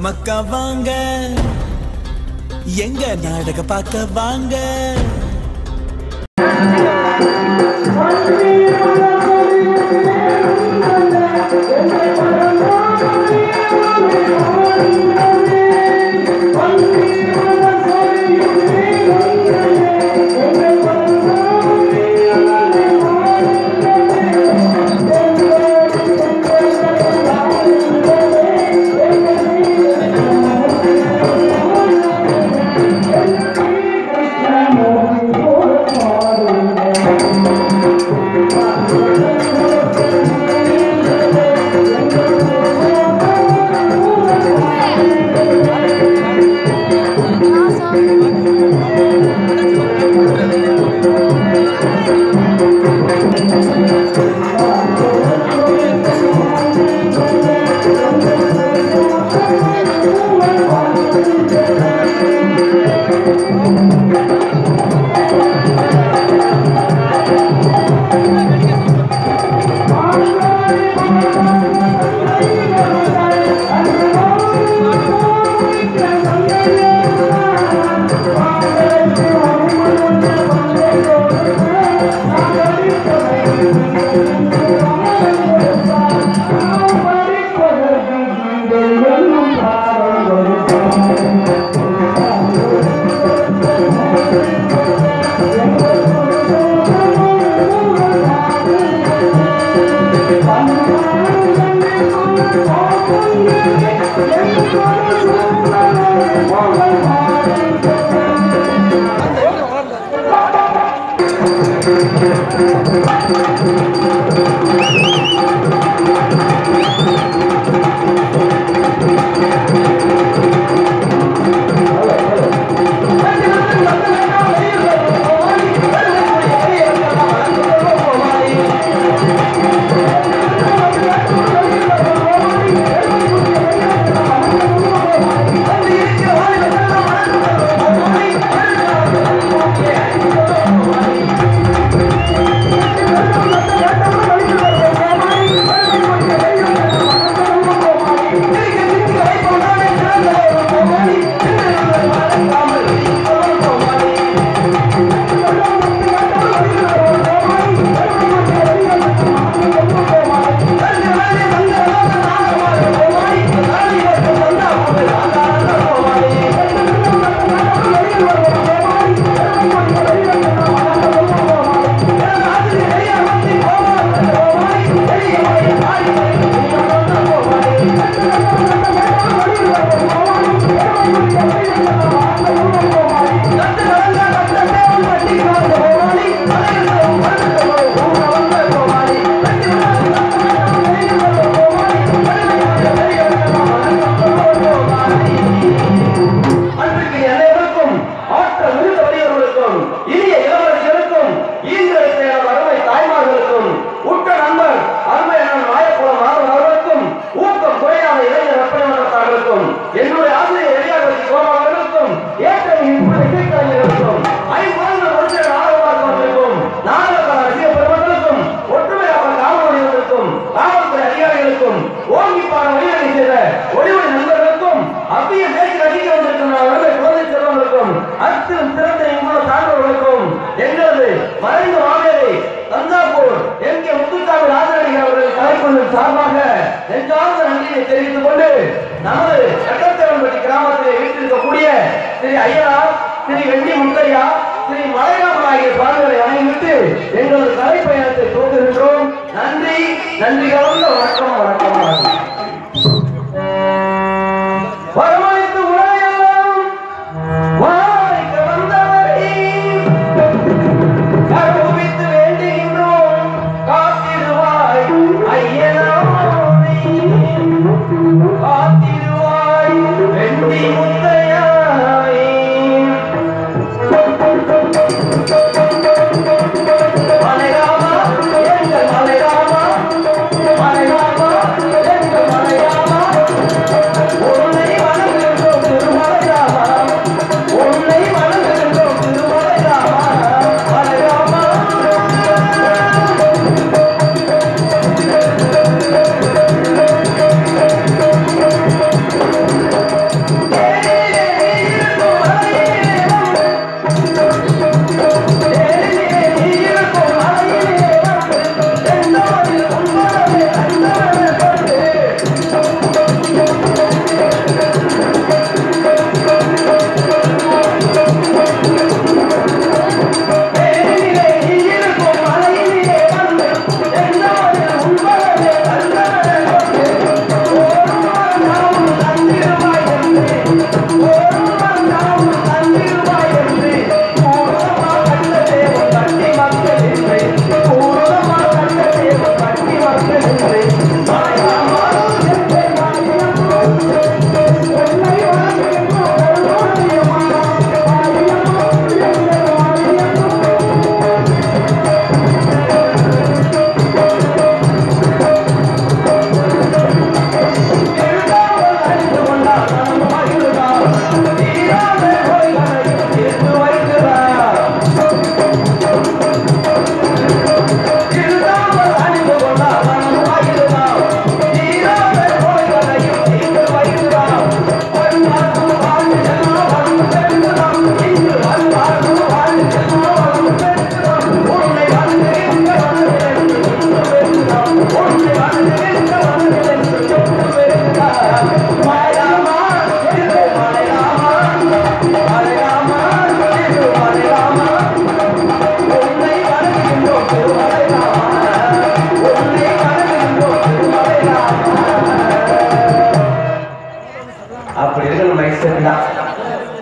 மக்கா வாங்க எங்க நாடக பார்க்க வாங்க அன்றைக்கு அனைவருக்கும் ஆற்றல் மிகுந்த வலியவர்களுக்கும் இனிய இளவரசிகளுக்கும் ஈந்திரத்தை அருமை தாய்மார்களுக்கும் உற்ற நண்பர் அருமை அண்ணன் மாயக்குளம் மாதவன் அவர்களுக்கும் ஊக்கம் குறையாத இளைஞர் ரப்பனவர்களுக்கும் என்னுடைய ஆசிரியர் எளியாபதி கோபா அவர்களுக்கும் ஏற்கனவே இப்படி இசைக்கலைஞர்களுக்கும் ஐம்பது ஒன்றிய நாடகமார்களுக்கும் நாடக ரசிக பெருமக்களுக்கும் ஒற்றுமையாக காவல்துறையினருக்கும் காவல்துறை அதிகாரிகளுக்கும் ஓங்கிப்பான வழிவகை செய்த ஒளிவழி நண்பர்களுக்கும் அவ்விய மேற்கு ரசிக்க வந்திருக்கின்ற அவர்கள் குழந்தை செல்வங்களுக்கும் அத்திலும் சிறந்த இங்குள்ள சான்றோர்களுக்கும் எங்களது மறைந்த மாவேரி தஞ்சாவூர் எம் கே முத்துசாமி ராஜநடிகர் அவர்கள் கலைக்குழுவின் சார்பாக நெஞ்சார்ந்த நன்றியை தெரிவித்துக் கொண்டு நமது சட்டத்தேவன்பட்டி கிராமத்திலே வீட்டிருக்கக்கூடிய திரு ஐயனார் திரு வெண்டி முத்தையா ஸ்ரீ மலைராமன் ஆகிய சுவாமிகளை வணங்கிவிட்டு எங்களது கலை பயணத்தை துவங்குகின்றோம் நன்றி நன்றி கலந்த வணக்கம் வணக்கம் வணக்கம் வரவழைத்து உலகெல்லாம் வாழைக்க வந்தவரை கருவித்து வேண்டுகின்றோம் காத்திடுவாய் ஐயனாமோனே காத்திடுவாய் வெண்டி முத்தையாய் மலைராமா எங்கள் மலைராமா மலைராமா எங்கள்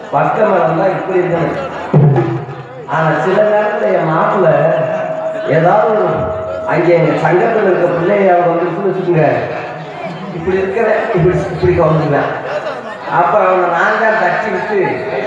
பக்கம் இருந்தா இப்படி இருக்கணும் ஆனா சில நேரத்துல என் மாப்பிள்ள ஏதாவது ஒரு அங்கே எங்க சங்கத்தில் இருக்க பிள்ளைய வந்து வச்சுக்கோங்க இப்படி இருக்கிற இப்படி இப்படி கவுந்துக்குவேன் அப்ப அவனை நான் தான் தட்டி விட்டு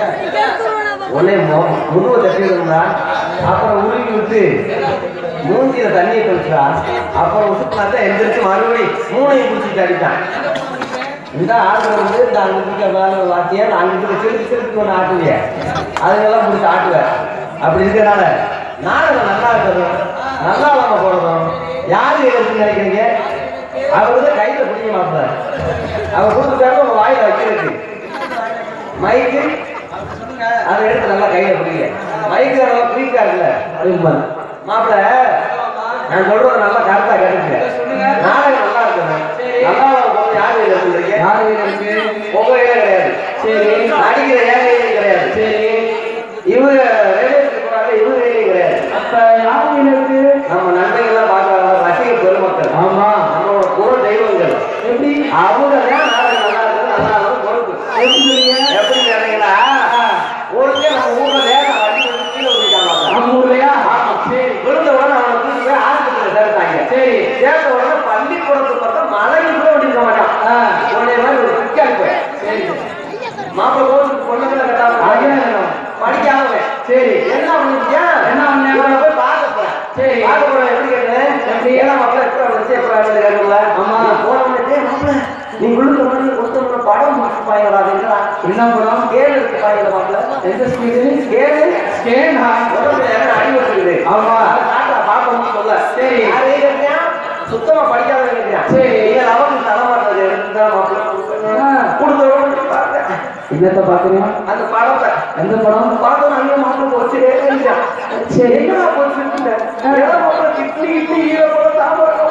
உடனே மு- முதுவை தட்டி விடுங்களா அப்புறம் உருவி விட்டு மூஞ்சியில தண்ணியை தெளிச்சா அப்புறம் உசுப்பினா தான் எந்திரிச்சு மறுபடியும் மூணையும் பிடிச்சிட்டு அடித்தான் இந்த ஆடு வந்து இந்த அங்கிட்டு இருக்க வேலை வாத்தியா அங்கிட்டு இருக்க சிறுக்கு சிறுக்கு ஒன்று ஆட்டுவிய அதுங்கெல்லாம் பிடிச்சி ஆட்டுவேன் அப்படி இருக்கிறனால நாடகம் நல்லா இருக்கணும் நல்லா நம்ம போடணும் யாரு இருக்குன்னு நினைக்கிறீங்க அவர் தான் கையில பிடிக்க மாட்டார் அவர் கொடுத்துட்டாரு உங்க வாயில வைக்கிறதுக்கு மைக்கு அதை எடுத்து நல்லா கையில பிடிக்க மைக்கு நல்லா பிடிக்கா இருக்குல்ல அப்படிம்பாரு மாப்பிள்ள நான் சொல்றது நல்லா கரெக்டா கேட்டுங்க நாடகம் நல்லா இருக்கணும் நல்லா இருக்கும் யார் கையில சொல்றீங்க யார் கையில இருக்கு உங்க கையில கிடையாது சரி நடிக்கிற என் கையில கிடையாது சரி இவங்க ரேடியோக்கு போறாங்க இவங்க கையிலையும் கிடையாது அப்ப யார் கையில இருக்கு நம்ம நன்மைகள்லாம் பார்க்கறாங்க ரசிக பெருமக்கள் ஆமா நம்மளோட குல தெய்வங்கள் எப்படி அவங்க தான் நாடகம் நல்லா இருக்கு நல்லா இருக்கும் பொறுப்பு எப்படி சொல்றீங்க எப்படி கேட்டீங்களா ஒருத்தே நம்ம ஊர்ல வேகம் வண்டி வந்து கீழே விழுந்தாங்க நம்ம ஊர்லயா ஆமா சரி விழுந்த உடனே அவனை தூக்கி போய் ஆஸ்பத்திரியில சேர்த்தாங்க சரி சேர்த்த உடனே பள்ளிக்கூடத்துக்கு பார்த்தா மலையில் கூட ஓடி இருக்க மாட்டான் உடனே மாதிரி ஒரு பிக்காடி போய் சரி மாப்பிள்ளை கோச்சுக்கு பொண்ணுங்களை கட்டாம படிக்காம சரி என்ன பண்ணிருக்கியா என்ன பண்ண இவனை போய் பார்க்க போறேன் சரி பார்க்க போறேன் எப்படி கேட்டேன் எப்படி ஏன்னா மாப்பிள்ளை எப்படி வந்துச்சு எப்படி வந்து கேட்கல ஆமா போன உடனே மாப்பிள்ளை நீ விழுந்த மாதிரி கொடுத்த படம் முடிச்சு பாயலாதுங்களா என்ன படம் ஸ்கேல் இருக்கு பாயல மாப்பிள்ளை எந்த ஸ்கேல் ஸ்கேல் ஸ்கேல் உடம்புல என்ன அடி வச்சிருக்குது ஆமா காட்டா பார்க்கணும்னு சொல்ல சரி யாரே கேட்டியா சுத்தமா படிக்காத கேட்டியா சரி நீங்க லவன் தலைமாட்டது எடுத்துதான் மாப்பிள்ளை கொடுத்த உடனே பார்த்தேன் என்னத்த பாக்குறீங்க அந்த படத்தை எந்த படம் பார்த்தோம் அங்கே மாப்பிள்ளை போச்சு சரி என்னடா போச்சு கிட்னி கிட்னி ஈர போல தாமரை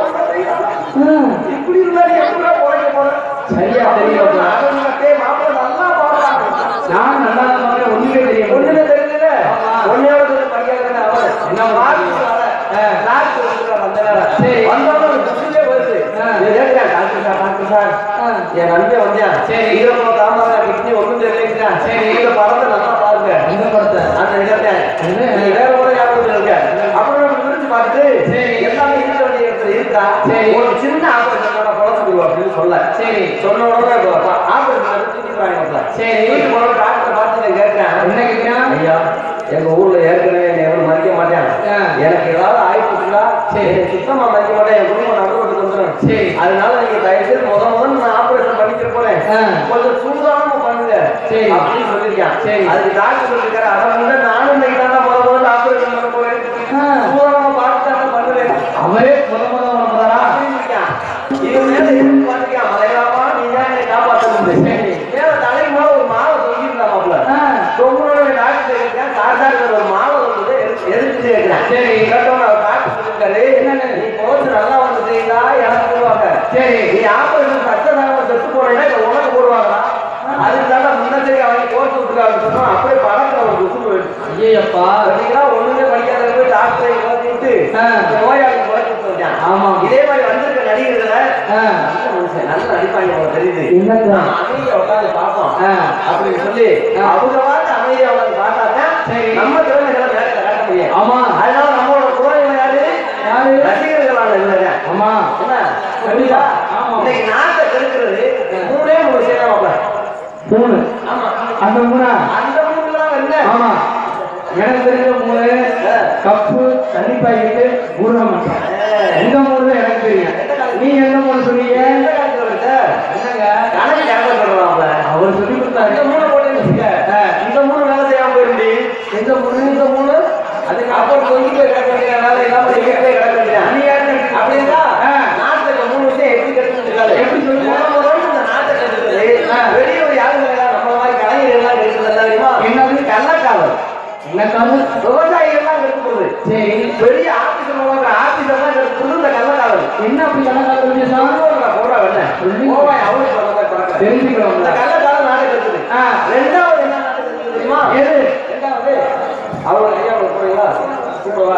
இப்படி இருந்தா நீ எப்படிடா பொழைக்க போற சரியா தெரியல டேய் மாப்பிள்ளை நல்லா பாடுறாங்க நான் நல்லா பாக்குறேன் ஒண்ணுமே தெரியும் ஒண்ணுமே தெரியல ஒன்னையோட சொல்லி படிக்காத அவன் என்ன மார்க் வர கிளாஸ் வந்த வேலை சரி. வந்தவங்க புதுசிலே வருது ஆ. இதை கேட்கிறேன் டாக்டர் சார் டாக்டர் சார் என் நம்பி வந்தேன் சரி. ஈரப்போ தாமரை கிட்னி ஒண்ணும் தெரியலைங்க சரி. இந்த படத்தை நல்லா பாருங்க எந்த படத்தை அந்த இடத்தை என்ன? நீ வேற கூட ஞாபகத்தில் இருக்க அப்புறம் நம்ம விரிச்சு பார்த்துட்டு சரி. எல்லாமே இருக்க வேண்டிய இடத்துல இருக்கா சரி. ஒரு சின்ன ஆபரேஷன் குழந்தை அப்படின்னு சொல்ல சரி. சொன்ன உடனே ஆபரேஷன் தூக்கிடுவாங்க சரி. வீட்டு போன டாக்டர் பார்த்து நான் கேட்கிறேன் என்ன கேட்கிறான் ஐயா எங்க ஊர்ல ஏற்கனவே என்னை எவனும் மதிக்க மாட்டேன் ஆ. எனக்கு ஏதாவது ஆயிடுச்சுங்களா சரி. என்னை சுத்தமா மதிக்க மாட்டேன் என் குடும்பம் நடுவோட்டுக்கு வந்துடும் சரி. அதனால நீங்க தயவு செய்து முத முதல்ல நான் ஆபரேஷன் பண்ணிக்க போறேன் ஆ. கொஞ்சம் சூதானமா பண்ணுங்க சரி. அப்படின்னு சொல்லியிருக்கேன் சரி. அதுக்கு டாக்டர் சொல்லிருக்காரு அதை வந்து நானும் இன்னைக்கு தான் முத முதல்ல ஆபரேஷன் பண்ண போறேன் ஆ. சூதானமா பார்த்து தான் பண்ணுவேன் அவரே முத முத வந்ததாரா அப்படின்னு இருக்கான். இவன் மேல இருந்து பார்த்துருக்கான். மலையாளமா நீ தான் என்னை காப்பாத்தணும். சரி. மேல தலைக்கு மேல ஒரு மாலை தொங்கியிருந்தா மாப்பிள்ள. ஆ. தொங்குனோட டாக்டர் கேட்கிறேன். டாக்டர் ஒரு மாலை வந்தது. எதுக்கு- எதுக்கு கேட்கிறேன். சரி. கேட்டோன்னே அவர் டாக்டர் சொல்லிருக்காரு, நீ பொழைச்சு நல்லா வந்துட்டீங்களா? எனக்கு போடுவாங்க. சரி. நீ ஆபரேஷன் சக்சஸ் ஆகாம செத்து போனீங்கன்னா இதை உனக்கு போடுவாங்களா? அதுக்கு தாண்டா முன்னெச்சரிக்கை அவங்க கோர்த்து விட்டுருக்காங்க சொன்னோம். அப்படியே படத்துல ஒரு குசு போயிடுச்சு. ஐயப்பா பார்த்தீங்களா, ஒண்ணுமே படிக்காத போய் டாக்டரை கோர்த்து விட்டு ஆ. நோயாளி குறைச்சு விட்டுருக்கான். ஆமா. இதே மாதிரி வந்திருக்க நடிகர்களை ஆ. நல்ல மனுஷன், நல்ல நடிப்பாங்க போல தெரியுது. என்னத்த? நாம அமைதியா உட்கார்ந்து பார்ப்போம். ஆ. அப்படின்னு சொல்லி ஆ. அவங்க பார்த்து அமைதியா உட்கார்ந்து பார்த்தாதான் சரி. நம்ம திறமைகளை நேரத்தை காட்ட முடியும். ஆமா அதனால நம்மளோட குறைகள் யாரு? யாரு? ரசிகர்களான இவங்க. ஆமா என்ன? கண்டிப்பா. ஆமா. இன்னைக்கு நாட்டை கெடுக்கிறது மூணே மூணு விஷயம் தான் மாப்பிள்ளை. மூணு ஆமா. அந்த மூணா அந்த மூணுலாம் என்ன? ஆமா எனக்கு தெரிஞ்ச மூணு கப்பு தண்ணி பாக்கெட்டு ஊர்ல மாட்டோம் எந்த மூணு தான் எனக்கு தெரியும் நீ எந்த மூணு சொன்னீங்க எந்த காலத்துல வருது? என்னங்க கணக்கு கணக்கு சொல்றான் அவன். அவர் சொல்லி இந்த கொடுத்தாரு மூணு போட்டேன்னு வச்சுக்க. இந்த மூணு வேலை செய்யாம போயிருந்தி எந்த மூணு இந்த மூணு அதுக்கு அப்புறம் கொஞ்சம் போய் கிடக்க வேண்டிய வேலை இல்லாம நீங்க போய் கிடக்க வேண்டியது நீ யாரு கணக்கு? அப்படின்னா ஆ. நாட்டுல இருக்க மூணு விஷயம் எப்படி கெடுத்துருக்காரு எப்படி சொல்லுங்க? முதல் முதல்ல இந்த நாட்டை கெடுத்தது ஆ. வெளியூர் யாருங்க நம்ம மாதிரி கலைஞர் எல்லாம் கெடுத்தது தெரியுமா என்னது? கள்ளக்காவல் என்ன காலம் விவசாயிகள் எல்லாம் கெடுத்து போகுது சரி பெரிய ஆபீஸ் மூலமாக ஆபீஸ் எல்லாம் கெடுத்து போகுது இந்த கள்ளக்காவல் என்ன அப்படி கணக்கால விசேஷம் போடுறா வெண்ண சொல்லி. போவாய் அவனுக்கு சொல்ல மாதிரி பறக்கிறேன். தெரிஞ்சுக்கிறோம் இந்த கள்ளக்காவல் நாடு கெடுத்தது ஆ. ரெண்டாவது என்ன நாடு கெடுத்தது தெரியுமா எது ரெண்டாவது அவங்க ஐயா உங்களுக்கு போறீங்களா கூப்பிடவா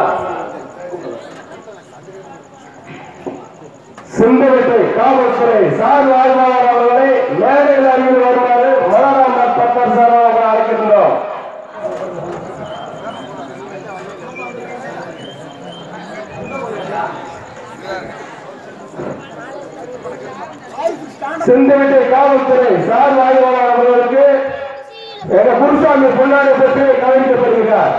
சிந்தவட்டை காவல்துறை சார் வாழ்வாளர் அவர்களை மேடையில் அருகில் வருமாறு மலராம் பட்டர் சார் அவர்கள் அழைக்கின்றனர் சிந்தவிட்டை காவல்துறை சார் ஆய்வாளர் அவர்களுக்கு எங்க குருசாமி பொன்னாடி பற்றி கவனிக்கப்படுகிறார்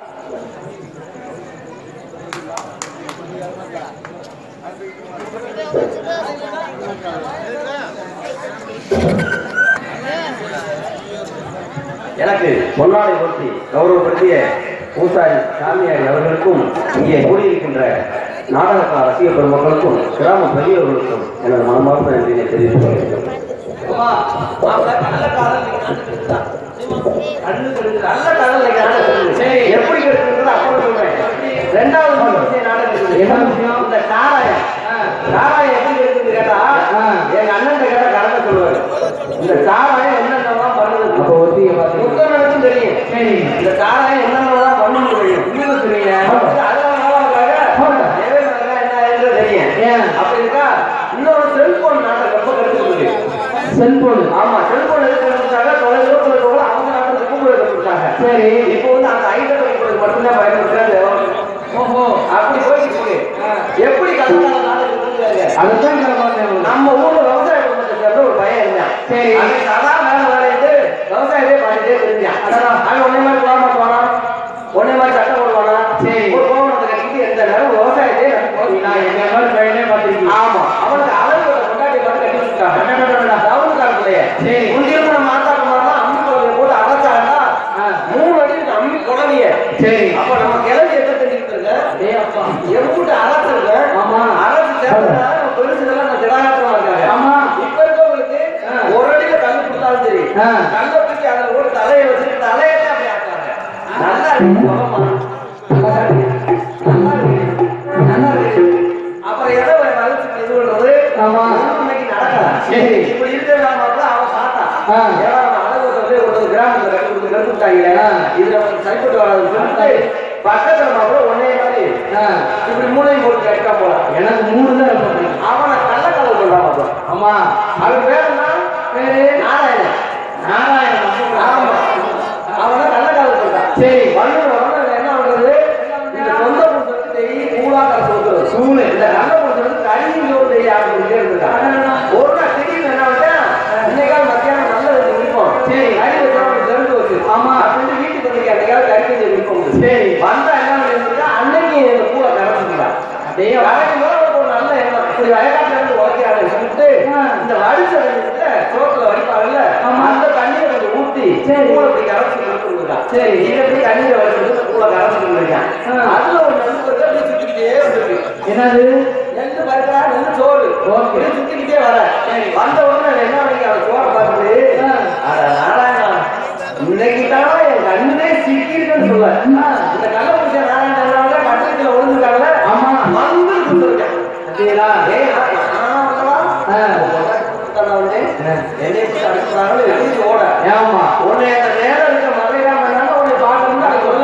எனக்கு பொன்னாடை பொருத்தி கௌரவப்படுத்திய பூசாரி சாமியாரி அவர்களுக்கும் இங்கே கூடியிருக்கின்ற நாடகக்கா ரசிக பெருமக்களுக்கும் கிராம பெரியவர்களுக்கும் எனது மனமார்ந்த நன்றியை தெரிவித்துக் கொள்கிறேன் சரி. எப்படி கிடைக்கிறது அப்புறம் சொல்றேன் ரெண்டாவது விஷயம் நாடகம் இருக்குது. என்ன விஷயம்? இந்த சாராயம் ஆ. சாராயம் எப்படி கிடைக்குது கேட்டா ஆ. எங்க அண்ணன் கேட்ட கலந்த சொல்லுவாரு இந்த சாராயம் என்னென்னலாம் பண்ணுது அப்போ ஒத்திகை பார்த்தீங்க புத்தகங்களுக்கும் தெரியும் சரி இந்த சாராயம் என்னென்னலாம் பண்ணணும் தெரியும் இன்னும் சொல்றீங்க அதெல்லாம் ஆமா. என்ன என்று தெரியும் ஏன் அப்படி இருக்கா இன்னொரு செல்போன் நாட்டை ரொம்ப கருத்து செல்போன் ஆமா செல்போன் எடுக்கிறதுக்காக தொலைதூரத்தில் இருக்கவங்க அவங்க நாட்டுக்கு கூப்பிடுறதுக்காக சரி இப்போ வந்து அந்த ஐநூறு கூப்பிடுறது மட்டும்தான் பயன்படுத்துறாங்க ஓஹோ அப்படி போயிட்டு இருக்கு எப்படி கஷ்டம் அதுதான் கிளம்பாங்க நம்ம ஊர்ல விவசாய குடும்பத்தை சேர்ந்த ஒரு பையன் இருந்தான் சரி. அவன் சதா வேலை வேலையிட்டு விவசாயத்தை பார்த்துட்டே தெரிஞ்சான் அடடா. அவன் ஒன்னே மாதிரி போக மாட்டானா ஒன்னே மாதிரி சட்டம் போடுவானா சரி. ஒரு கோவணத்தை கட்டிட்டு எந்த நேரம் விவசாயத்தை நடத்தி போய் நான் எங்க மாதிரி பையனே பார்த்துருக்கீங்க ஆமா அவனுக்கு அளவு கொண்டாடி பார்த்து கட்டி வச்சுட்டாங்க டவுன் காலத்துலயே சரி. முந்தியும் நம்ம மாத்தாக்க மாதிரிலாம் அம்மி குழந்தைய போட்டு அரைச்சாங்கன்னா ஆ. மூணு அடி இருக்கு அம்மி குழந்தைய சரி அப்ப நம்ம கிளவி எத்த தெரிஞ்சுட்டு இருக்க ஏய் அப்பா எம்பூட்டு அரைச்சிருக்க ஆமா. அரைச்சு சேர்த்தா பெருசுதெல்லாம் நம்ம திடாகாரமா இருக்காங்க ஆமா. இப்ப இருக்கவங்களுக்கு ஆ. ஒரு அடியில கல்லு கொடுத்தாலும் சரி ஆ. கல்ல தூக்கி அதுல கூட தலையை வச்சுட்டு தலையவே அப்படி ஆக்குறாங்க நல்லா இருக்கு சுகமா. நல்லா இருக்கு. நல்லா இருக்கு. நல்லா இருக்கு. அப்புறம் எதை வலிச்சு இது பண்றது ஆமா. ஒண்ணும் இன்னைக்கு நடக்கல சரி. இப்படி இருக்கிறதா மட்டும் அவன் பார்த்தான் ஆ. ஏன்னா அவன் அளவு வந்து ஒரு கிராமத்துல கட்டி கொடுத்து கட்டி கொடுத்தாங்களே ஆ. இது நமக்கு சரிப்பட்டு வராதுன்னு சொல்லிட்டு பக்கத்துல மாப்பிள்ள ஒன்னே மாதிரி ஆ, இப்படி மூணையும் போட்டு கட்டா போலாம் எனக்கு மூணு தான் ரொம்ப பிடிக்கும். அவனை கள்ளக்கடல் கொண்டா மாப்பிள்ள ஆமா அவன் பேர் என்ன பேரு நாராயணன் நாராயணன் ஆமா அவனை கள்ளக்கடல் கொண்டான் சரி வள்ளுவர் உடனே என்ன பண்றது இந்த சொந்த புத்தகத்துக்கு டெய்லி கூலா காசு கொடுக்குறது சூளை. இந்த கள்ள புத்தகத்துக்கு கழிஞ்சு ஒரு டெய்லி ஆட்டு கொடுத்தே இருந்திருக்கான் ஒரு நாள் திடீர்னு என்ன பண்ணேன் இன்னைக்காவது மத்தியானம் நல்ல வச்சு குடிப்போம் சரி. கறி வச்சா அவனுக்கு தெரிஞ்சு வச்சு ஆமா. அப்படின்னு வீட்டுக்கு வந்து அன்னைக்காவது கறி வச்சு குடிப்போம் சரி. வந்தா என்ன பண்ணிருக்கா அன்னைக்கு இந்த கூட கரைச்சிருக்கா அப்படியே கரைக்கும் போது அவனுக்கு ஒரு நல்ல எண்ணம் இப்படி வயக்காட்டுல இருந்து உழைக்கிறாங்க சொல்லிட்டு ஆ. இந்த வடிச்ச தண்ணியில சோத்துல வடிப்பாங்கல்ல ஆமா. அந்த தண்ணியை கொஞ்சம் ஊத்தி சரி. கூட இப்படி கரைச்சி கொடுத்துருக்கா சரி. இதை இப்படி தண்ணியில வடிச்சு கூட கரைச்சிட்டு இருக்கான் ஆ. அதுல ஒரு நெல் வந்து அப்படியே சுத்திக்கிட்டே வந்துருக்கு என்னது நெல் பருக்கிறா நெல் சோறு ஓகே. இப்படியே சுத்திக்கிட்டே வர வந்த உடனே அவன் என்ன பண்ணி அவன் சோறை பார்த்துட்டு ஆ. அட நாராயணா இன்னைக்கு தான் என் கண்ணுதே சிக்கிருக்குன்னு சொல்ல இந்த கள்ள புடிச்ச நாராயணன் கட்டத்துல விழுந்துருக்காங்கல்ல ஆமா. வந்து கொடுத்துருக்கேன் அப்படிங்களா ஏய், நான் நான் வந்தவா? ஆ. உட்கார்ந்தா வந்து, என்னைய போட்டு அடிக்கிறாங்களோ, எழுந்து ஓட. ஆமா உன்னை அந்த நேரம் இருக்க மலைராமன் தானே உன்னை பார்க்கணும்னு அது சொல்ல.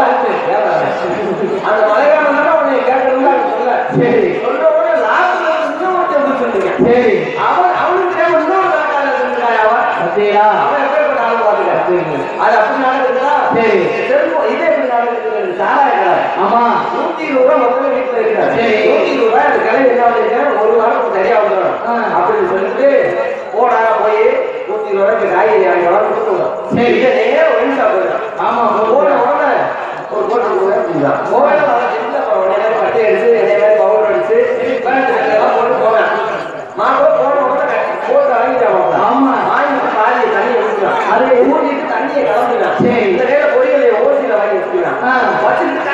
அந்த மலைராமன் தானே உன்னை கேட்கணும்னு அது சொல்ல. சரி சொன்ன உடனே லாஸ்ட்ல வந்து இன்னொருத்தன் வந்து சொல்லுங்க. சரி அவன் அவனுக்கு தெரியாம இன்னொரு வேலைக்காரன் இருந்திருக்கான் அவன். அப்படியா அவன் எப்பேற்பட்ட ஆளு பாத்துக்க. அது அப்படி நடக்குதா? சரி. செல்போன் இதே எப்படி நடக்குது? சாராய கடை. ஆமா நூத்தி இருபது ரூபாய் மொத்தமே வீட்டுல இருக்கிறார். சரி. நூத்தி இருபது ரூபாய் அந்த கிளவி என்ன பண்ணிருக்கேன்? ஒரு வாரம் சரியா வந்துடும் ஆ. அப்படின்னு சொல்லிட்டு போடா போய் நூத்தி இருபது ரூபாய்க்கு காய்கறி வாங்கி வர கொடுத்துருவோம் சரி. இதை நேரா ஒயின் ஷாப் போயிடும் ஆமா போன உடனே ஒரு கோட்டு கொடுக்குறேன் போவேன் வர செஞ்சு அப்புறம் உடனே நேரம் பட்டை அடிச்சு என்னைய மாதிரி பவுடர் அடிச்சு பேண்ட் சட்டையெல்லாம் போட்டு போவேன் மாப்பிள்ள போன உடனே கட்டி போட்டு வாங்கிட்டான் மாப்பிள்ள. ஆமா. வாங்கிட்டு பாதி தண்ணியை ஊற்றுறான் அதை ஊற்றிட்டு தண்ணியை கலந்துட்டான் சரி. இந்த நேரம் பொரியலை ஓசியில வாங்கி வச்சுக்கிறான் ஆ. வச்சுட்டு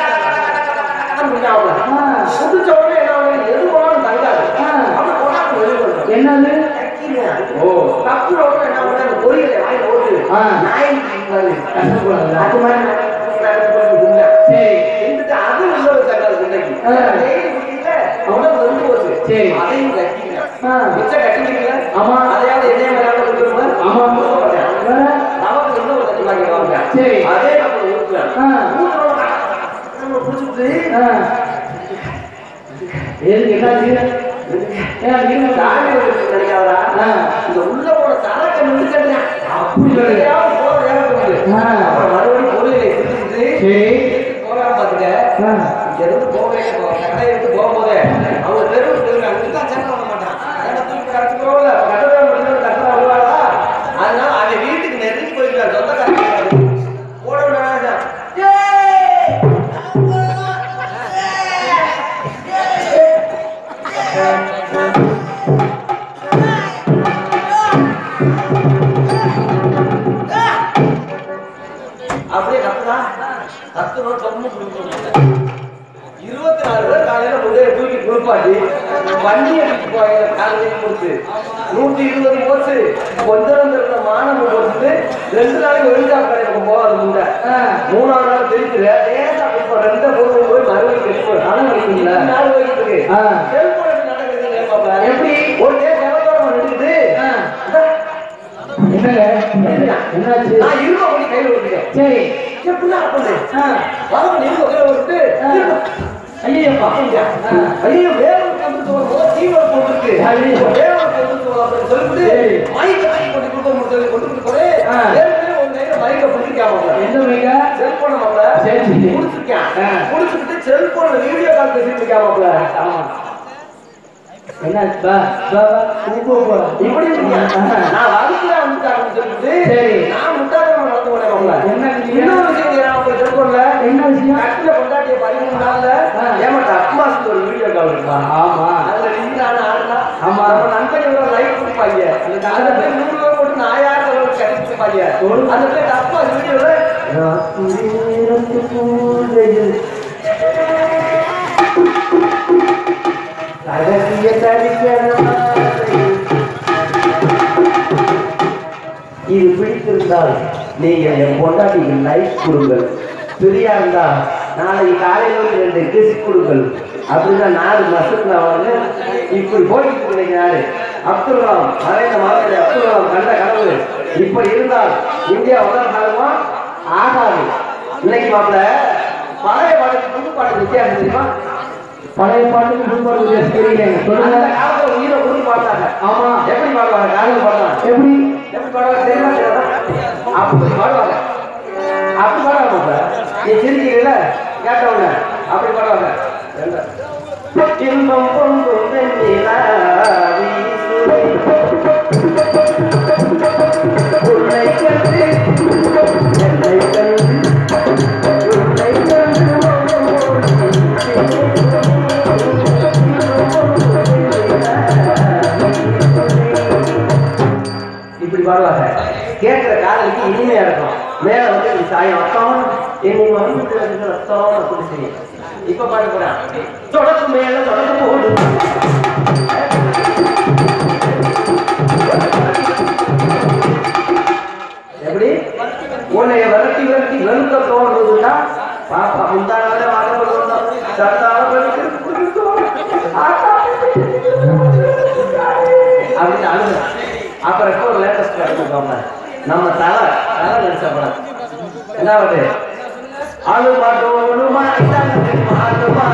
முடிஞ்சாப்ல ஆ. முடிச்ச உடனே என்ன ஆகுது? எது போனாலும் தங்காது ஆ. அப்படி போனா வெளியே வந்துடும் என்னது ஓ தப்புன உடனே என்ன ஆகுது? அந்த பொரியலை வாங்கி ஓட்டு ஆ. நாய் மாதிரி கஷ்டப்படாதா? அது மாதிரி நான் தின்னேன். சரி தின்னுட்டு அது உள்ள ஒரு தங்காது இன்னைக்கு ஆ. டெய்லி குடிக்கல உடம்பு வெந்து போச்சு சரி. அதையும் கட்டிக்கிறேன் ஆ. மிச்சம் கட்டிக்கிறீங்களா ஆமா. அதையாவது என்னைய மாதிரி கொடுத்துருப்பேன் ஆமா. வேற? நமக்கு இன்னொரு தண்ணி வாங்கி வாங்க சரி. அதே அப்புறம் ஊற்றுவேன் ஆ. ஊற்றுறோம் நம்ம குடிச்சுட்டு ஆ. எதுக்கு என்னாச்சு ஏன் நீங்க சாமி வந்து நினைக்காதடா. ஆ. இந்த உள்ள போன சரக்கை நிறுத்தணும். அப்படி சொல்லு. எதையாவது போற வேலை இருக்குது. ஆ. அப்புறம் மறுபடியும் பொருளை குடிச்சிட்டு சரி போறாம பாத்துக்க. ஆ. இங்க இருந்து போவே போ- கடையை விட்டு போகும்போதே அவங்க தெருவுக்கு தெருவுக்கு அங்கிட்டு தான் சண்டை பண்ண மாட்டான். ஏன்னா தூக்கி கரைச்சு போகல. கட்டடம் அப்படியே கத்துனா கத்துனோம் தொம்னு குளிக்கணும் இருபத்தி நாலு பேர் காலையில முதல்ல தூக்கி குளிப்பாட்டி வண்டி எடுத்து போய் காலையில கொடுத்து நூத்தி இருபது போட்டு கொஞ்சம் இருந்த மாணவ போட்டு ரெண்டு நாளைக்கு வெளிச்சா கடைக்கு போகாது முண்டை மூணாவது நாள் தெரிஞ்சுல லேசா இப்போ ரெண்டு பொருள் போய் மறுபடியும் கெட்டு அதான் வலிக்குங்களா? நாள் வரைக்கும் இருக்கு ஆ. செல்போன் எப்படி நடக்குதுன்னு கேட்பாப்ல. எப்படி? ஒரு டே செவத்தோட நடக்குது ஆ. என்னங்க என்னாச்சு நான் இருபது மணி கையில் விட்டுட்டேன் சரி எப்படின்னா அப்படி ஆ. வரவன் இருபது கையில் விட்டு ஆ. ஐயோ பாப்பீங்க. ஆ. ஐயோ, வேற ஒரு கம்பெனி போகும்போது தீவிர பொருள் இருக்கு. ஐயோ. வேற ஒரு பொருள் போகுது அப்படின்னு சொல்லிட்டு, சரி. மைக்கை தூக்கி கொண்டு கொடுக்க முடியாது, கொண்டு கொடுத்து போடு. ஆ. ஏற்கனவே ஒரு கையில மைக்கை பிடிக்காம எந்த வைங்க செல்போனை மாப்ள சரி, சரி. குடிச்சிருக்கேன். ஆ. குடிச்சிட்டு செல்போன்ல வீடியோ கால் பேசிட்டு இருக்கான் மாப்ள. ஆமா என்னாச்சு பா பா பா உப்பு போறோம் இப்படி இருக்கியா? நான் வகுப்புல வந்துட்டாங்கன்னு சொல்லிட்டு, சரி. நான் முட்டாள்தனமா நடந்து போனேன் மாப்ள. என்ன செஞ்சீங்க? இன்னொரு விஷயம் செய்யறான் மாப்ள செல்போன்ல. என்ன விஷயம் கட்டில பொண்டாட்டிய பதிமூணு நாள்ல ஆ. ஏமாட்ட அப்மாசுக்கு ஒரு வீடியோ கால் இருக்கா ஆமா அதுல நின்றான ஆடுனா ஆமா. நம்ம நண்பன் இவ்வளவு லைக் கொடுப்பாங்க அந்த அந்த போய் நூறு ரூபாய் போட்டு நாயாயிரம் ரூபாய் கிடைச்சிருப்பாங்க அந்த போய் அப்பா வீடியோல ரகசிய இது பிடித்திருந்தால் நீங்கள் என் பொண்டாட்டிக்கு லைக் கொடுங்கள் ஃப்ரீயா இருந்தா நாளைக்கு காலையில ஒரு ரெண்டு கிஸ் கொடுங்கள் அப்படின்னா நாலு மாசத்துல வந்து இப்படி போயிட்டு இருக்கிறீங்க நாடு அப்துல் கலாம் மறைந்த மாதிரி அப்துல் கலாம் கண்ட கனவு இப்படி இருந்தால் இந்தியா உலக காலமா ஆகாது இன்னைக்கு மாப்பிள்ள பழைய பாட்டுக்கு புது பாட்டுக்கு வித்தியாசம் தெரியுமா பழைய பாட்டுக்கு புது பாட்டு தெரியல அந்த சொல்லுங்க காலத்துல உயிரை கொடுத்து பார்த்தாங்க ஆமா எப்படி பாடுவாங்க காலையில் பாடுவாங்க எப்படி எப்படி பாடுவாங்க தெரியுமா தெரியாதா? அப்படி பாடுவாங்க அப்படி பாடுவாங்க இப்ப. நீ சிரிக்கிறீல கேட்டவங்க அப்படி பாடுவாங்க ரெண்டா. இன்பம் பொங்கும் வெண்ணிலா வீசுதே. உன்னை கண்டு, என்னை கண்டு, உன்னை கண்டு ஓடி இப்படி பாடுவாங்க கேட்கிற காதலுக்கு இனிமையா இருக்கும் மேல வந்து இப்படி சாயம் அர்த்தம் என்னை மறந்து அர்த்தம் அப்படி செய்யும் இப்ப பாட்டு போறான் தொடக்கு மேல தொடக்கு போடு எப்படி உன்னை விரட்டி விரட்டி வெறுக்க தோன்றதுன்னா பாப்பா முந்தானால வாங்க சத்தால அப்படின்னு அழுது அப்புறம் இப்போ ஒரு லேட்டஸ்ட் எடுத்துக்கோங்க நம்ம தலை தலை நடிச்ச படம் என்ன வருது அழுமாட்டோடுமா அழுமா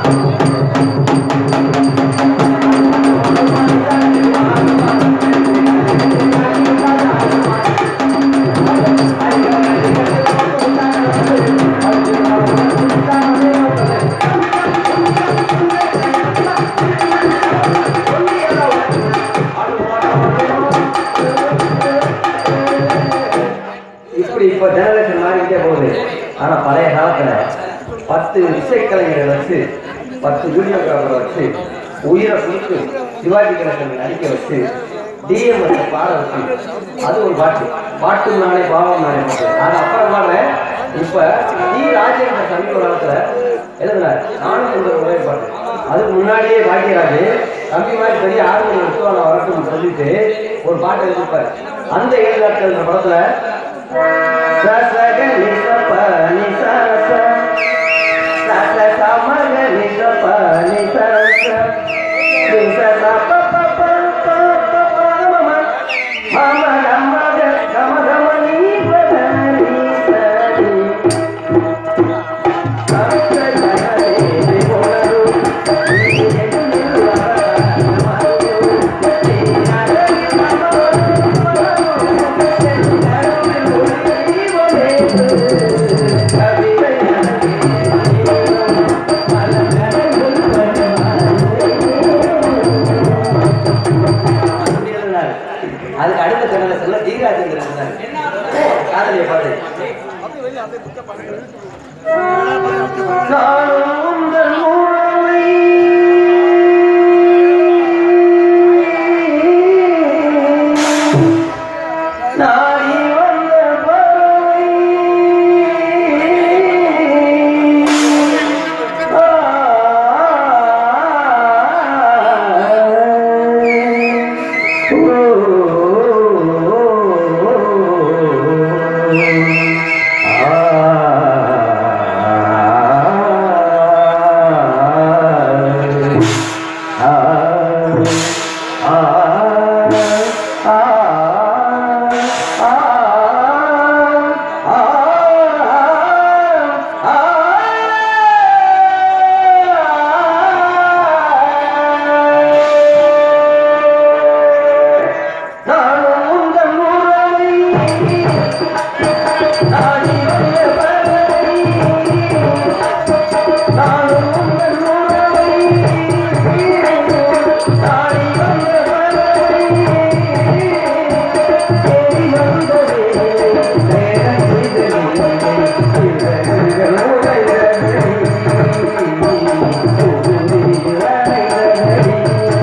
இப்படி இப்ப ஜெனரேஷன் மாறிக்கிட்டே போகுது ஆனா பழைய காலத்துல பத்து இசைக்கலைஞரை வச்சு பத்து வீடியோகிராஃபரை வச்சு உயிரை கொடுத்து சிவாஜி கணேசன் நடிக்க வச்சு டிஎம் பாட வச்சு அது ஒரு பாட்டு பாட்டு நானே பாவம் நானே பாட்டு அது அப்புறம் பாடுறேன் இப்ப டி ராஜேந்திர சமீப காலத்துல எழுதுனார் நானும் இந்த ஒரே பாட்டு அதுக்கு முன்னாடியே பாக்கியராஜ் தம்பி மாதிரி பெரிய ஆர்மி உற்சவம் வரட்டும்னு சொல்லிட்டு ஒரு பாட்டு எழுதிப்பாரு அந்த ஏழு நாட்கள் படத்துல அதுக்கு அடுத்த கண்ணல சொல்ல தீராஜேந்திரன் இருந்தார் காதலிய பாட்டு நானும் உந்தன் உறவை நாடி வந்த பறவை நானும் உங்கள் உறவை நாடி வந்த பறவை. நானும் உங்கள் உறவை நாடி வந்த பறவை. தேடி வந்ததே நேரம் செய்ததே. இதழ்கள் உடைந்ததே. புதுமை அடைந்ததே.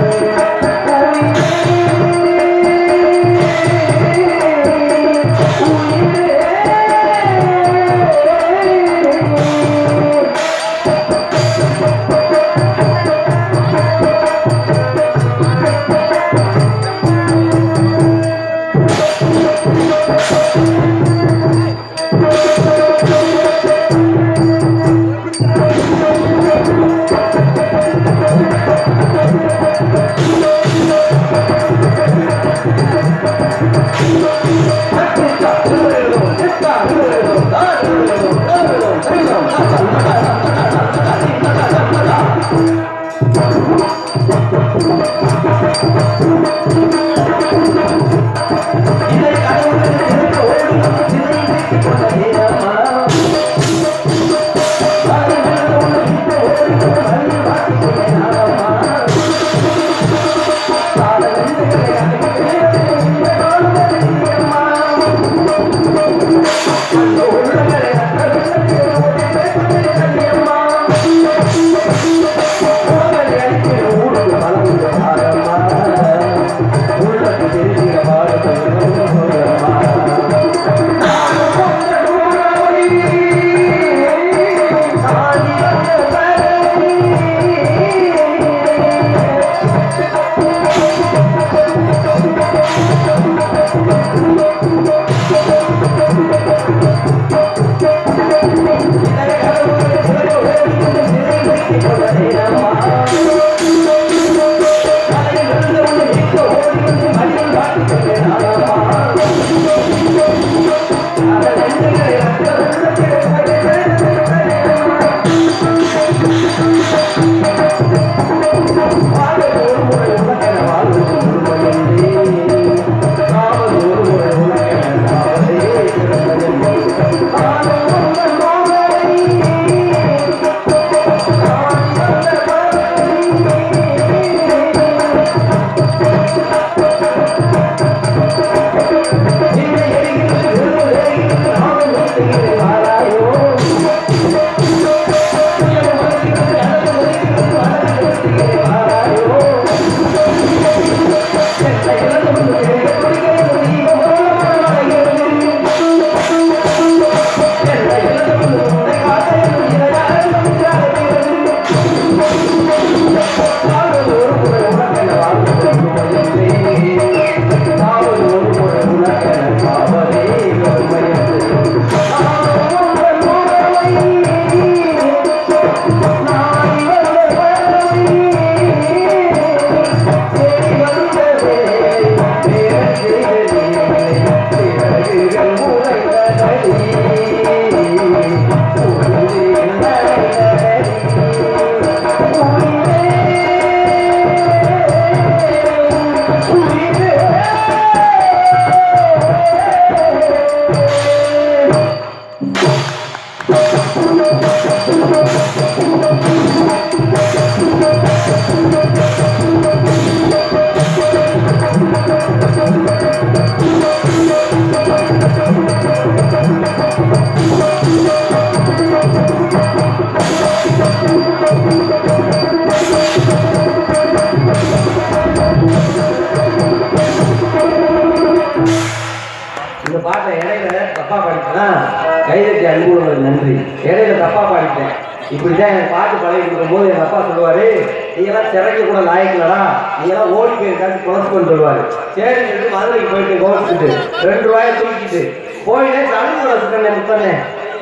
இந்த பாட்டை இடையில தப்பா பாடிட்டேன்னா கைதட்டி அன்புள்ளவங்களுக்கு நன்றி இடையில தப்பா பாடிட்டேன் இப்படிதான் எனக்கு பாட்டு பழகி கொடுக்கும் போது எங்க அப்பா சொல்லுவாரு நீங்களாம் சிறைக்க கூட லாயக்கலடா நீங்களாம் ஓடி போய் காட்டி குழச்சுக்கொண்டு சொல்லுவாரு சரி சொல்லிட்டு மதுரைக்கு போயிட்டு கோவிச்சுட்டு ரெண்டு ரூபாயை தூக்கிட்டு போயினே தமிழ் கூட சுத்தனே முத்தனே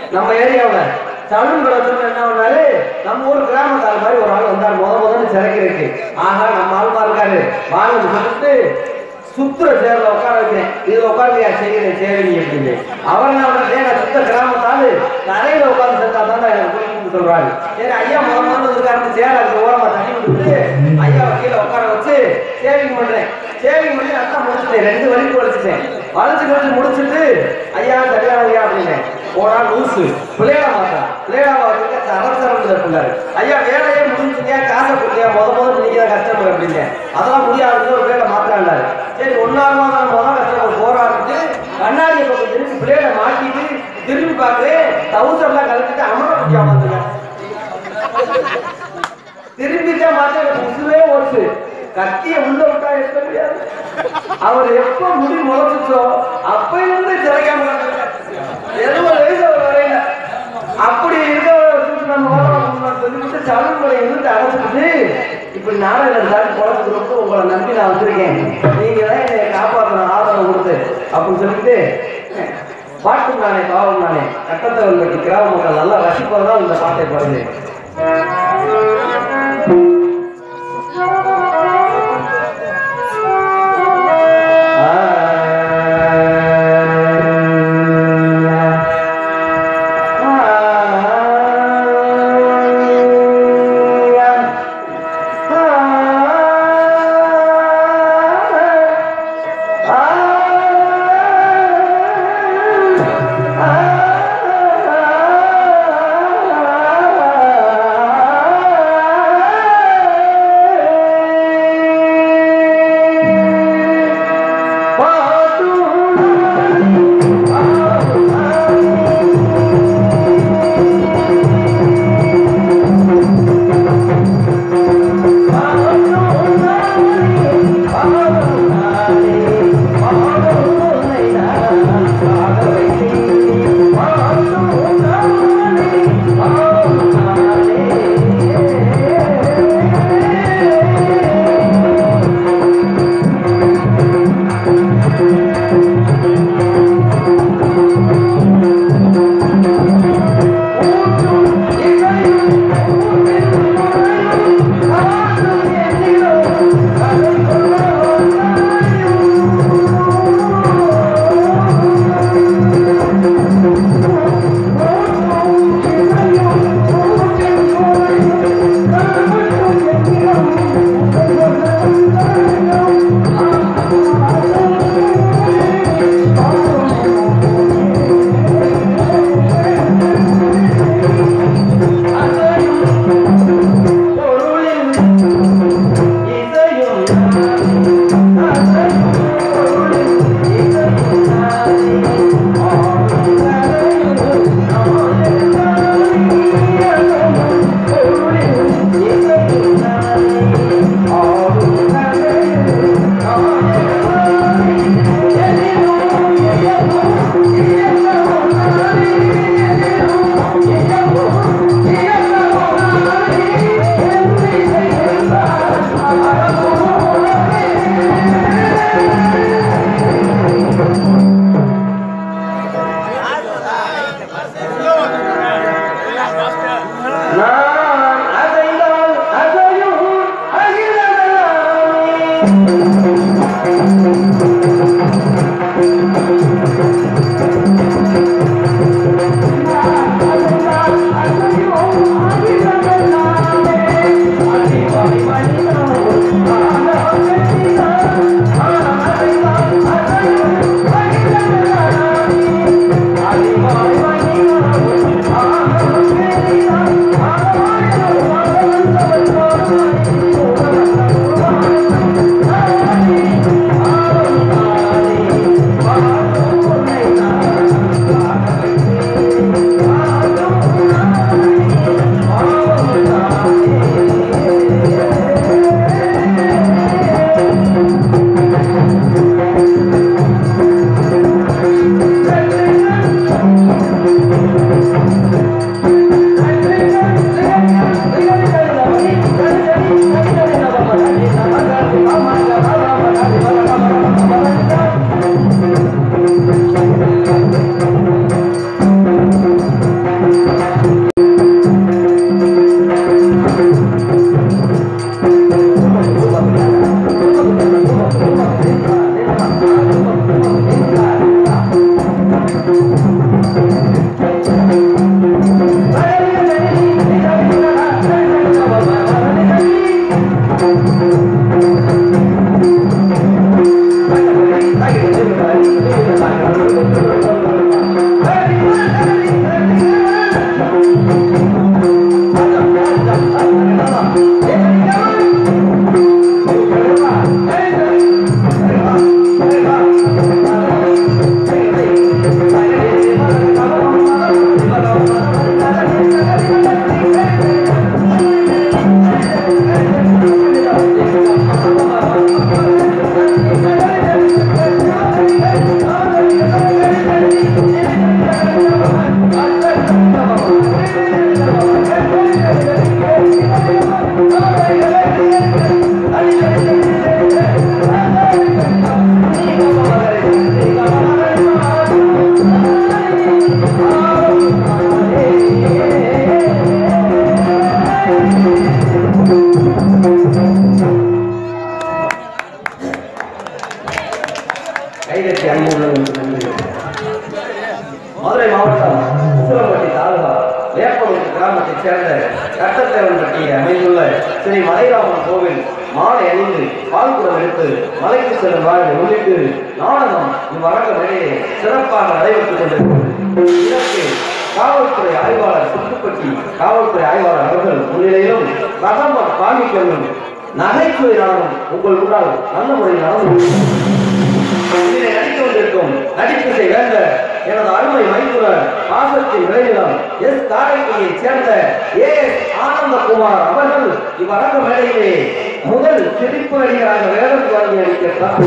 நம்ம ஏரியாவில் சலூன் கடை வச்சிருந்த என்ன பண்ணாரு நம்ம ஊர் கிராமத்தார் மாதிரி ஒரு ஆள் வந்தார் முத முதல்ல சிறைக்கு இருக்கு ஆஹா நம்ம ஆளுமா இருக்காரு வாங்க சொல்லிட்டு சுத்துற சேர்ல உட்கார வைக்கிறேன் இதுல உட்கார்ந்து செய்கிறேன் சேவிங்க அப்படின்னு அவர் என்ன பண்றாரு, நான் சுத்த கிராமத்தாலு தரையில உட்கார்ந்து செஞ்சா தான் எனக்கு பிடிக்கும்னு சொல்றாரு சரி ஐயா முத முதல்ல இருக்காரு சேர அதுக்கு ஓரமா தண்ணி விட்டுட்டு ஐயா கீழே உட்கார வச்சு சேவிங் பண்றேன் சேவிங் பண்ணி அதான் முடிச்சுட்டேன் ரெண்டு வலிக்கு வலிச்சுட்டேன் வலிச்சு வச்சு முடிச்சுட்டு ஐயா சரியான ஐயா அப்படின்னேன் போனா லூசு பிள்ளையாட மாட்டா பிள்ளையாட மாட்டா அரசரம் பிள்ளாரு ஐயா வேலையே முடிஞ்சுங்க காசை கொடுத்தியா முத முதல்ல நீங்க தான் கஷ்டப்படு அப்படிங்க அதெல்லாம் முடியாதுன்னு ஒரு பிள்ளைய மாத்தாண்டாரு சரி ஒன்னாறு மாதம் முதல் கஷ்டப்பட்டு போராடிட்டு கண்ணாடியை பக்கம் திரும்பி பிள்ளைய மாட்டிட்டு திரும்பி பார்க்குறேன் தௌசண்ட்லாம் கலந்துட்டு அமர முடியாம வந்துங்க திரும்பிதான் பார்த்தா எனக்கு உசுவே ஓடுச்சு கத்திய உள்ள விட்டா இருக்க முடியாது அவர் எப்ப முடி முளைச்சிச்சோ அப்பையிலிருந்து சிறைக்காம எழுபது வயசு அவர் வரையில அப்படி இருக்க நம்ம ஓடலாம் சொல்லிவிட்டு சலன்முறை இருந்து அடைச்சிட்டு இப்படி நாடகம் சார் குழந்தை ரொம்ப உங்களை நம்பி நான் வந்திருக்கேன் நீங்க தான் என்னை காப்பாற்றணும் ஆதரவு கொடுத்து அப்படின்னு சொல்லிட்டு பாட்டும் நானே பாவம் நானே கட்டத்தவர்கள் பற்றி கிராம மக்கள் நல்லா ரசிப்பதுதான் இந்த பாட்டை பாருங்க ஆ கிராமத்தைச் சேர்ந்த கட்டத்தேவன்பட்டியில் அமைந்துள்ள ஸ்ரீ மலைராமன் கோவில் மாலை அணிந்து பால்குடம் எடுத்து மலைக்கு செல்லும் வாழை முன்னிட்டு நாடகம் இவ்வரங்க மேடையே சிறப்பாக நடைபெற்றுக் கொண்டிருக்கிறது இதற்கு காவல்துறை ஆய்வாளர் சுட்டுப்பட்டி காவல்துறை ஆய்வாளர் அவர்கள் முன்னிலையிலும் ரகம்பம் காமிக்கவும் நகைச்சுவை நாடகம் உங்கள் முன்னால் நல்ல முறையில் நடந்து இதிலே நடித்துக் கொண்டிருக்கும் நடிப்பிசை வேந்த எனது அருமை மைத்துனர் பாசத்தின் விளைநிலம் எஸ் காரைக்குடியைச் சேர்ந்த ஏ எஸ் ஆனந்தகுமார் அவர்கள் இவ்வரங்க மேடையிலே முதல் சிரிப்பு நடிகராக வேடம் வாங்கி நடிக்கிறார்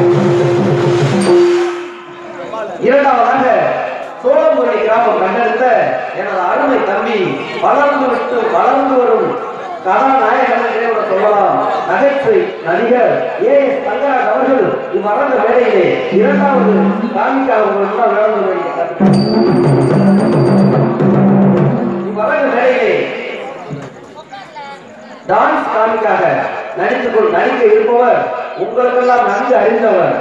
இரண்டாவதாக சோழம்புரை கிராமம் கண்டெடுத்த எனது அருமை தம்பி வளர்ந்து விட்டு வளர்ந்து வரும் கதாநாயகன் என்றே கூட சொல்லலாம் நகைச்சுவை நடிகர் ஏ எஸ் தங்கராஜ் அவர்கள் இவ்வரங்க மேடையிலே இரண்டாவது காமிக்காக உங்களுக்கு தான் வேணும் இவ்வரங்க மேடையிலே டான்ஸ் காமிக்காக நடித்துக் கொள் நடிக்க இருப்பவர் உங்களுக்கெல்லாம் நன்கு அறிந்தவர்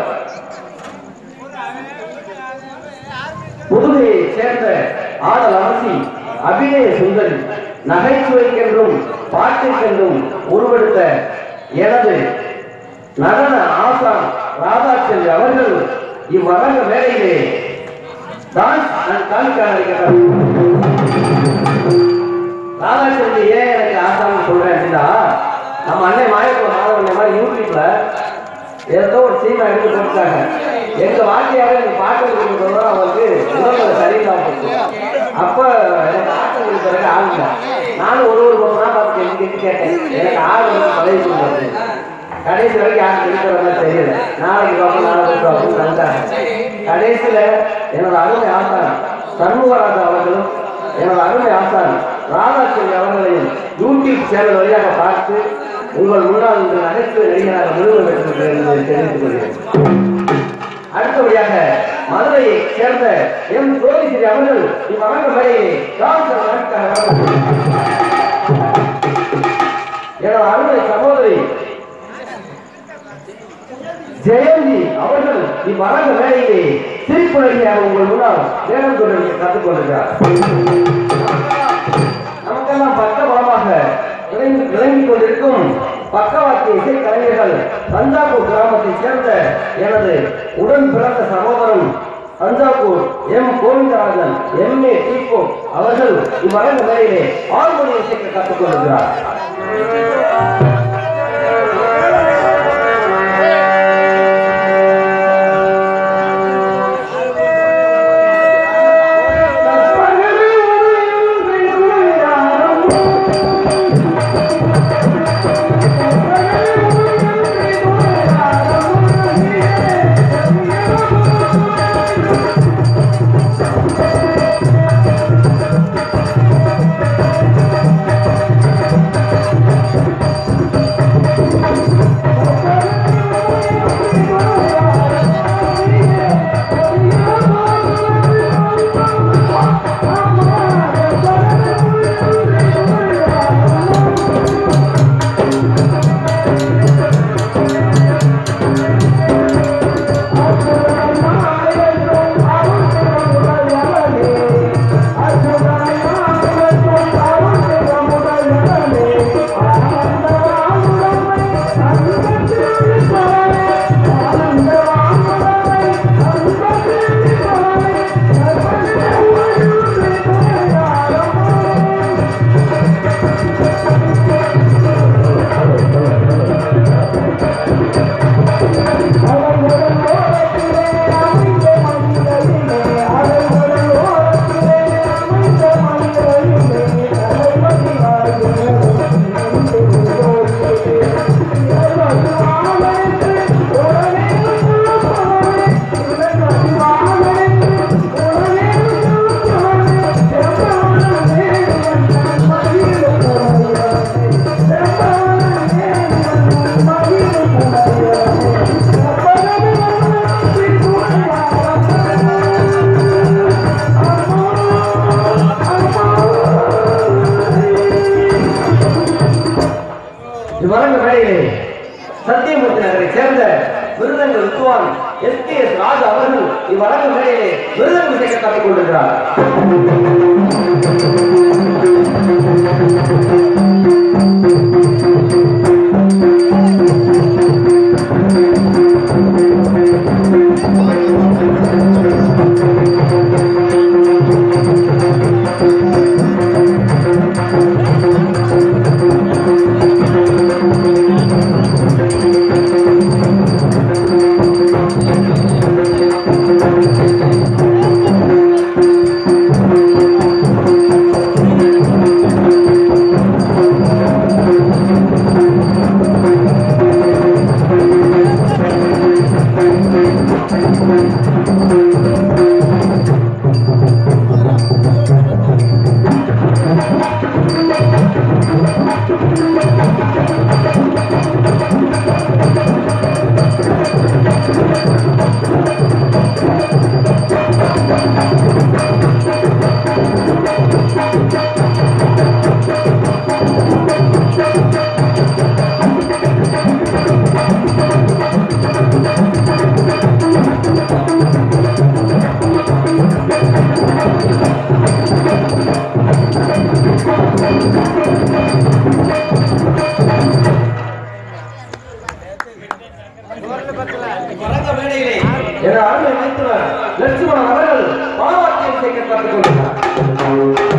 புதுவையைச் சேர்ந்த ஆடல் அரசி அபிநய சுந்தரி நகைச்சுவைக்கென்றும் பாட்டிற்கென்றும் உருவெடுத்த எனது நடன ஆசான் ராதாச்செல்வி அவர்கள் இவ்வரங்க வேலையிலே டான்ஸ் நான் காமிக்க நடிக்கிறார் ராதாச்செல்வி ஏன் எனக்கு ஆசான்னு சொல்றேன் அப்படின்னா நம்ம அண்ணன் மாயக்குளம் மாதவன் மாதிரி யூடியூப்ல ஏதோ ஒரு சீமா எடுத்து போட்டுட்டாங்க எங்க வாத்தியார எனக்கு பாட்டு கொடுக்கறது அவருக்கு உடம்புல சரியில்லாம போச்சு அப்ப எனக்கு பாட்டு கொடுக்கறதுக்கு ஆள் இல்லை நானும் ஒரு ஒரு பொண்ணு தான் பார்த்து கெஞ்சி கெஞ்சி கேட்டேன் எனக்கு ஆள் வந்து பழைய கொடுக்குறது கடைசி வரைக்கும் யாரும் இருக்கிற மாதிரி தெரியல நாளைக்கு பார்ப்போம் நாளைக்கு பார்ப்போம் அப்படின்னு நினைச்சாங்க கடைசியில எனது அருமை ஆசான் சண்முகராஜா அவர்களும் எனது அருமை ஆசான் ராதாச்செல்வி அவர்களையும் யூடியூப் சேனல் வழியாக பார்த்து உங்கள் முன்னால் இந்த நகைச்சுவை நடிகராக முழுவதும் பெற்றிருக்கிறேன் என்பதை தெரிவித்துக் கொள்கிறேன் அடுத்தபடியாக மதுரையை சேர்ந்த எம் சோதிஸ்ரீ அவர்கள் இவ்வரங்க மேடையை டாக்டர் வழக்காக எனது அருமை சகோதரி ஜெயந்தி அவர்கள் இவ்வரங்க மேடையிலே சிரிப்பு நடிகையாக உங்கள் முன்னால் வேடம் தொடர்ந்து கற்றுக் கொண்டிருக்கிறார் நமக்கெல்லாம் பக்க பலமாக விளங்கி விளங்கிக் கொண்டிருக்கும் பக்கவாத்திய இசை கலைஞர்கள் தஞ்சாவூர் கிராமத்தைச் சேர்ந்த எனது உடன் பிறந்த சகோதரன் Thanjavur M Govindarajan M A தீபோ அவர்கள் இவ்வரங்க மேடையிலே ஆழ்மொழி இசைக்கு கற்றுக் கொண்டிருக்கிறார் இவ்வரங்க மேடையிலே சத்தியமூர்த்தி நகரை சேர்ந்த விருதங்க வித்துவான் எஸ் கே எஸ் ராஜா அவர்கள் இவ்வரங்க மேடையிலே விருதங்க இசைக்க கற்றுக் கொண்டிருக்கிறார் வணக்க மேடையிலே எனது அருமை மைத்துனர் லட்சுமணன் அவர்கள் பாவாத்தியம் செய்ய கற்றுக் கொண்டார்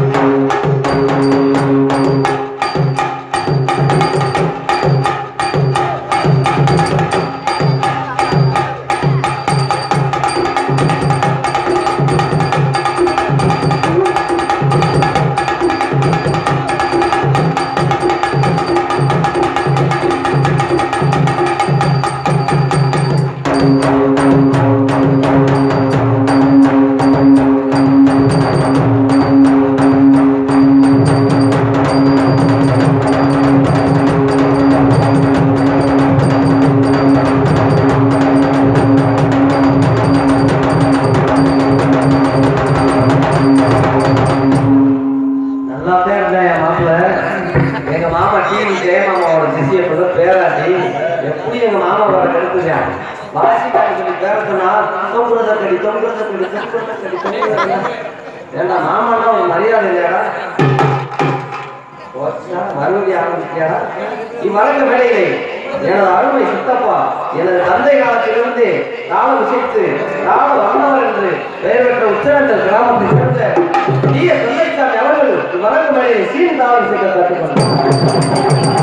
நல்லா தான் இருந்தேன் என் மாப்பிள்ள எங்க மாமா டிவி ஜெயமாமாவோட சிசிய பேராட்டி எப்படி எங்க மாமாவோட கெடுத்துங்க வாசிக்கான்னு சொல்லி பேர சொன்னா தொங்குறத கடி தொங்குறத கடி தொங்குறத கடி தொங்குறத கடி ஏண்டா மாமான்னா ஒரு மரியாதை இல்லையாடா போச்சா, மறுபடியும் ஆரம்பிச்சியாடா இவ்வழக்க வேலையிலே எனது அருமை சித்தப்பா எனது தந்தை காலத்திலிருந்து தாளம் இசைத்து தாளம் வந்தவர் என்று பெயர் பெற்ற உச்சநந்தர் கிராமத்தை சேர்ந்த தீய தொல்லைச்சாமி அவர்கள் இவ்வழக்க வேலையை சீன் தாளம் இசைக்க கற்றுக்கொண்டார்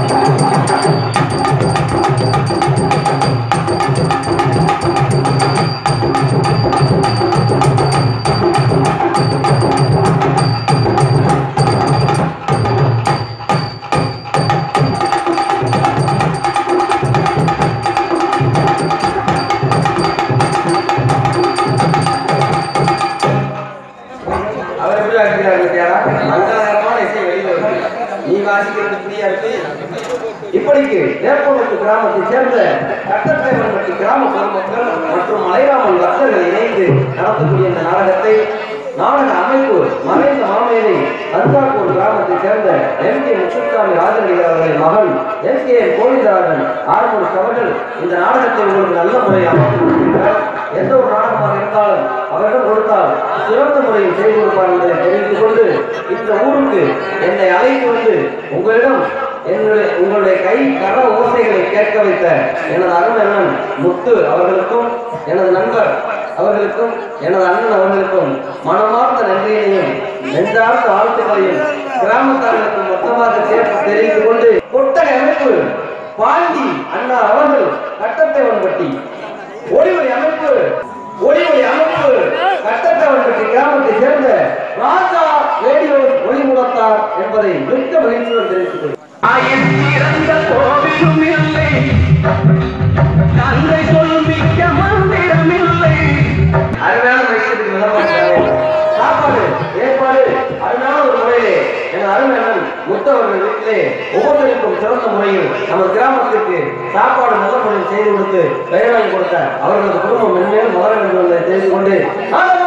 அவர் எப்படி வாசிக்கிறார் பத்தியாடா மங்களகரமான இசை வெளியில வருது நீ வாசிக்கிறது புரியா இருக்கு இப்படிக்கு வேப்பமுத்து கிராமத்தை சேர்ந்த கட்டத்தேவன்பட்டி கிராம பொதுமக்கள் மற்றும் மலைராமன் பக்தர்கள் இணைந்து நடத்தக்கூடிய இந்த நாடகத்தை நாடக அமைப்பு மறைந்த மாமேதை அருகாப்பூர் கிராமத்தை சேர்ந்த எம் கே முத்துசாமி ராஜநடிகர் அவர்களின் மகன் S K N Govindarajan Arumuga அவர்கள் இந்த நாடகத்தை உங்களுக்கு நல்ல முறையில் அமைத்து கொடுத்திருக்கிறார் எந்த ஒரு நாடகமாக இருந்தாலும் அவரிடம் கொடுத்தால் சிறந்த முறையில் செய்து கொடுப்பார் என்பதை தெரிவித்துக் கொண்டு இந்த ஊருக்கு என்னை அழைத்து வந்து உங்களிடம் என்னுடைய உங்களுடைய கை கர ஓசைகளை கேட்க வைத்த எனது அருண் அண்ணன் முத்து அவர்களுக்கும் எனது நண்பர் அவர்களுக்கும் எனது அண்ணன் அவர்களுக்கும் மனமார்ந்த நன்றியையும் நெஞ்சார்ந்த வாழ்த்துக்களையும் கிராமத்தார்களுக்கும் மொத்தமாக சேர்த்து தெரிவித்துக் கொண்டு கொட்டகை அமைப்பு பாண்டி அண்ணா அவர்கள் கட்டத்தேவன்பட்டி ஒளிவொலி அமைப்பு ஒளிவொலி அமைப்பு கட்டத்தவன்பட்டி கிராமத்தை சேர்ந்த ராஜா ரேடியோ ஒளிமுடத்தார் என்பதை மிக்க மகிழ்ச்சியுடன் தெரிவித்துக் கொள்கிறேன். ஆயிரந்த கோவிலும் இல்லை தந்தை சொல் மிக்க மந்திரம் இல்லை அருமையான மகிழ்ச்சிக்கு விளம்பரம் சாப்பாடு ஏற்பாடு அருமையான ஒரு முறையிலே என் அருமையான முத்தவர்கள் வீட்டிலே ஒவ்வொருத்தருக்கும் சிறந்த முறையில் நம்ம கிராமத்திற்கு சாப்பாடு நல்ல முறையில் செய்து கொடுத்து பெயர் வாங்கி கொடுத்த அவர்களது குடும்பம் மென்மேலும் வளர வேண்டும் என்பதை தெரிந்து கொண்டு